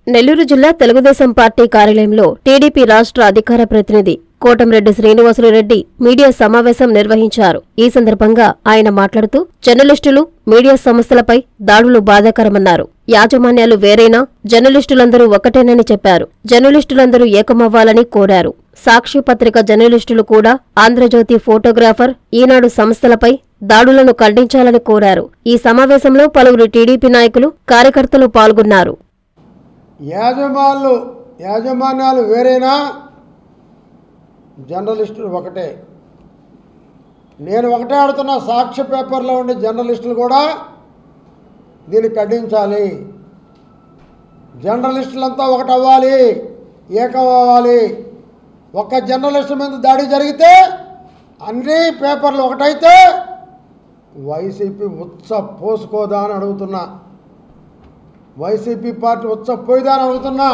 నెల్లూరు జిల్లా తెలుగుదేశం పార్టీ కార్యాలయంలో టీడీపీ రాష్ట్ర అధికార ప్రతినిధి కోటంరెడ్డి శ్రీనివాసులు రెడ్డి మీడియా సమావేశం నిర్వహించారు ఈ సందర్భంగా ఆయన మాట్లాడుతూ జర్నలిస్టులు మీడియా సంస్థలపై దాడులు బాధాకరమన్నారు యాజమాన్యాలు వేరైనా జర్నలిస్టులందరూ ఒకటేనని చెప్పారు జర్నలిస్టులందరూ ఏకమవ్వాలని కోరారు సాక్షి పత్రిక జర్నలిస్టులు కూడా ఆంధ్రజ్యోతి ఫోటోగ్రాఫర్ ఈనాడు సంస్థలపై దాడులను ఖండించాలని కోరారు ఈ సమావేశంలో పలువురు టీడీపీ నాయకులు కార్యకర్తలు పాల్గొన్నారు యాజమాన్లు యాజమాన్యాలు వేరేనా జర్నలిస్టులు ఒకటే నేను ఒకటే ఆడుతున్న సాక్ష్య పేపర్లో ఉండే జర్నలిస్టులు కూడా దీన్ని ఖండించాలి జర్నలిస్టులంతా ఒకటి అవ్వాలి ఏకం అవ్వాలి ఒక్క జర్నలిస్ట్ మీద దాడి జరిగితే అన్ని పేపర్లు ఒకటైతే వైసీపీ ఉత్స పోసుకోదా అని అడుగుతున్నా వైసీపీ పార్టీ ఉచ్చపోయిదా అని అడుగుతున్నా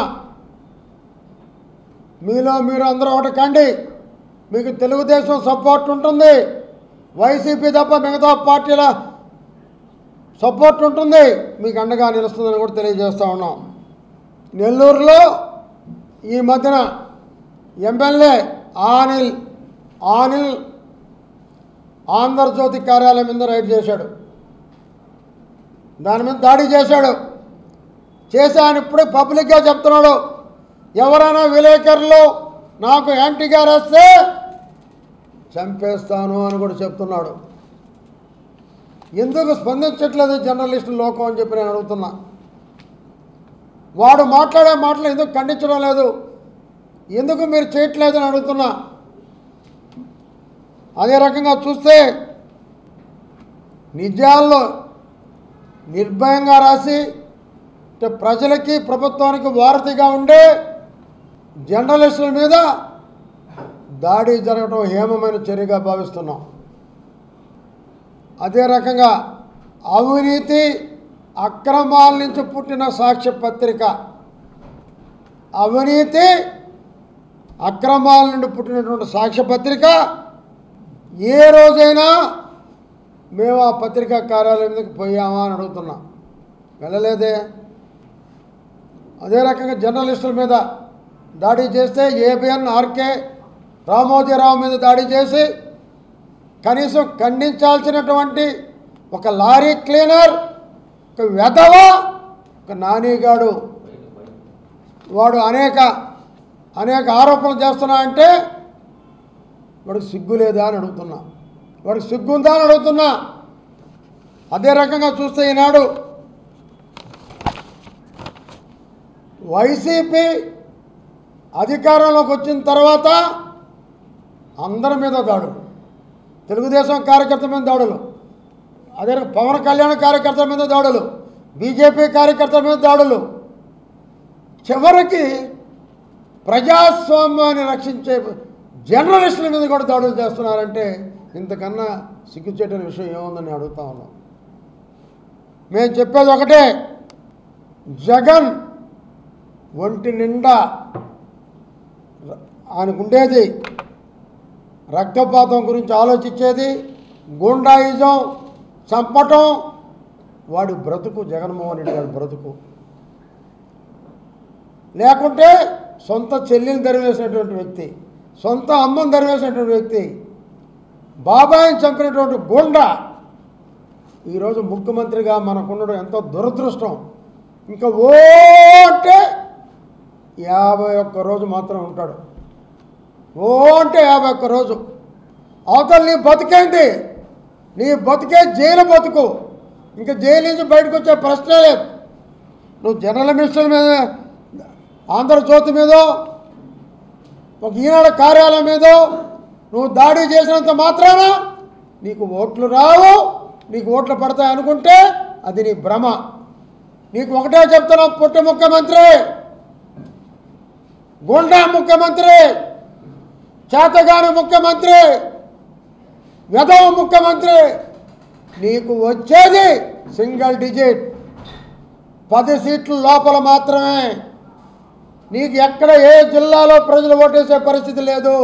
మీలో మీరు అందరూ ఒకటి కండి మీకు తెలుగుదేశం సపోర్ట్ ఉంటుంది వైసీపీ తప్ప మిగతా పార్టీల సపోర్ట్ ఉంటుంది మీకు అండగా నిలుస్తుందని కూడా తెలియజేస్తూ ఉన్నాం నెల్లూరులో ఈ మధ్యన ఎమ్మెల్యే ఆనిల్ ఆనిల్ ఆంధ్రజ్యోతి కార్యాలయం మీద రైడ్ చేశాడు దాని మీద దాడి చేశాడు చేసి ఆయన ఇప్పుడే పబ్లిక్గా చెప్తున్నాడు ఎవరైనా విలేకరులు నాకు యాంటీగా రాస్తే చంపేస్తాను అని కూడా చెప్తున్నాడు ఎందుకు స్పందించట్లేదు జర్నలిస్టు లోకం అని చెప్పి నేను అడుగుతున్నా వాడు మాట్లాడే మాటలు ఎందుకు ఖండించడం లేదు ఎందుకు మీరు చేయట్లేదు అని అడుగుతున్నా అదే రకంగా చూస్తే నిజాల్లో నిర్భయంగా రాసి అంటే ప్రజలకి ప్రభుత్వానికి వారధిగా ఉండే జర్నలిస్టుల మీద దాడి జరగడం హేమమైన చర్యగా భావిస్తున్నాం అదే రకంగా అవినీతి అక్రమాల నుంచి పుట్టిన సాక్ష్య పత్రిక అవినీతి అక్రమాల నుండి పుట్టినటువంటి సాక్ష్య పత్రిక ఏ రోజైనా మేము ఆ పత్రికా కార్యాలయం మీదకి పోయామా అని అడుగుతున్నాం వెళ్ళలేదే అదే రకంగా జర్నలిస్టుల మీద దాడి చేస్తే ఏబిఎన్ ఆర్కే రామోజీరావు మీద దాడి చేసి కనీసం ఖండించాల్సినటువంటి ఒక లారీ క్లీనర్ ఒక వెధవ ఒక నానిగాడు వాడు అనేక అనేక ఆరోపణలు చేస్తున్నా అంటే వాడికి సిగ్గు లేదా అని అడుగుతున్నా వాడికి సిగ్గుందా అని అడుగుతున్నా అదే రకంగా చూస్తే ఈనాడు వైసీపీ అధికారంలోకి వచ్చిన తర్వాత అందరి మీద దాడులు తెలుగుదేశం కార్యకర్తల మీద దాడులు అదే రకంగా పవన్ కళ్యాణ్ కార్యకర్తల మీద దాడులు బీజేపీ కార్యకర్తల మీద దాడులు చివరికి ప్రజాస్వామ్యాన్ని రక్షించే జర్నలిస్టుల మీద కూడా దాడులు చేస్తున్నారంటే ఇంతకన్నా సిగ్గుచేటని విషయం ఏముందని అడుగుతా ఉన్నాం మేము చెప్పేది ఒకటే జగన్ ఒంటి నిండా ఆయనకుండేది రక్తపాతం గురించి ఆలోచించేది గుండాయిజం చంపటం వాడి బ్రతుకు జగన్మోహన్ రెడ్డి గారి బ్రతుకు లేకుంటే సొంత చెల్లిని దరివేసినటువంటి వ్యక్తి సొంత అమ్మని దరివేసినటువంటి వ్యక్తి బాబాయిని చంపినటువంటి గుండా ఈరోజు ముఖ్యమంత్రిగా మనకుండడం ఎంతో దురదృష్టం ఇంకా ఓ అంటే యాభై ఒక్క రోజు మాత్రం ఉంటాడు ఓ అంటే యాభై ఒక్క రోజు అవతల నీ బతికేంటి నీ బతికే జైలు బతుకు ఇంకా జైలు నుంచి బయటకు వచ్చే ప్రశ్నే లేదు నువ్వు జనరల్ మినిస్టర్ మీద ఆంధ్రజ్యోతి మీదో ఒక ఈనాడు కార్యాలయం మీదో నువ్వు దాడి చేసినంత మాత్రాన నీకు ఓట్లు రావు నీకు ఓట్లు పడతాయి అనుకుంటే అది నీ భ్రమ నీకు ఒకటే చెప్తున్నావు పుట్ట ముఖ్యమంత్రి గుండా ముఖ్యమంత్రి చేతగాని ముఖ్యమంత్రి వెధవ ముఖ్యమంత్రి నీకు వచ్చేది సింగిల్ డిజిట్ పది సీట్ల లోపల మాత్రమే నీకు ఎక్కడ ఏ జిల్లాలో ప్రజలు ఓటేసే పరిస్థితి లేదు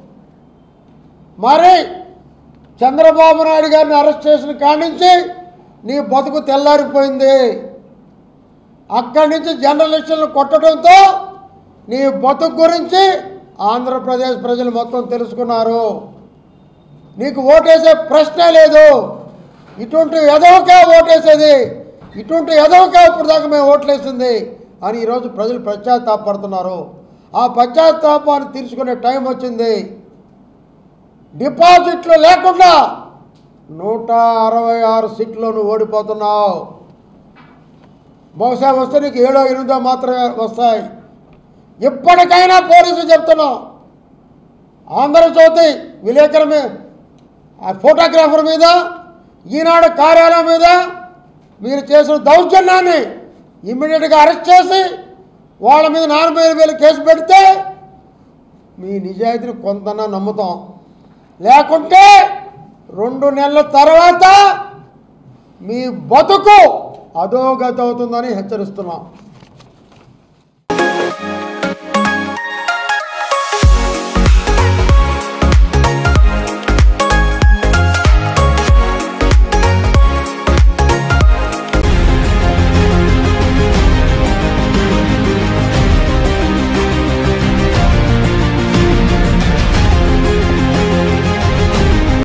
మరి చంద్రబాబు నాయుడు గారిని అరెస్ట్ చేసిన కాడి నుంచి నీ బతుకు తెల్లారిపోయింది అక్కడి నుంచి జర్నలిస్టులను కొట్టడంతో నీ బతుకు గురించి ఆంధ్రప్రదేశ్ ప్రజలు మొత్తం తెలుసుకున్నారు నీకు ఓటేసే ప్రశ్నే లేదు ఇటువంటి ఎదవకే ఓటేసేది ఇటువంటి ఎదవకే ఇప్పుడు దాకా మేము ఓట్లేసింది అని ఈరోజు ప్రజలు పశ్చాత్తాపడుతున్నారు ఆ పశ్చాత్తాపాన్ని తీర్చుకునే టైం వచ్చింది డిపాజిట్లు లేకుండా నూట అరవై ఆరు సీట్లు నువ్వు ఓడిపోతున్నావు బహుశా వస్తే నీకు ఏడో ఎనిమిదో మాత్రమే వస్తాయి ఇప్పటికైనా పోలీసులు చెప్తున్నాం ఆంధ్రజ్యోతి విలేకరు మీద ఆ ఫోటోగ్రాఫర్ మీద ఈనాడు కార్యాలయం మీద మీరు చేసిన దౌర్జన్యాన్ని ఇమ్మీడియట్గా అరెస్ట్ చేసి వాళ్ళ మీద నాలుగు వేలు వేలు కేసు పెడితే మీ నిజాయితీని కొంతన్నా నమ్ముతాం లేకుంటే రెండు నెలల తర్వాత మీ బతుకు అధోగతి అవుతుందని హెచ్చరిస్తున్నాం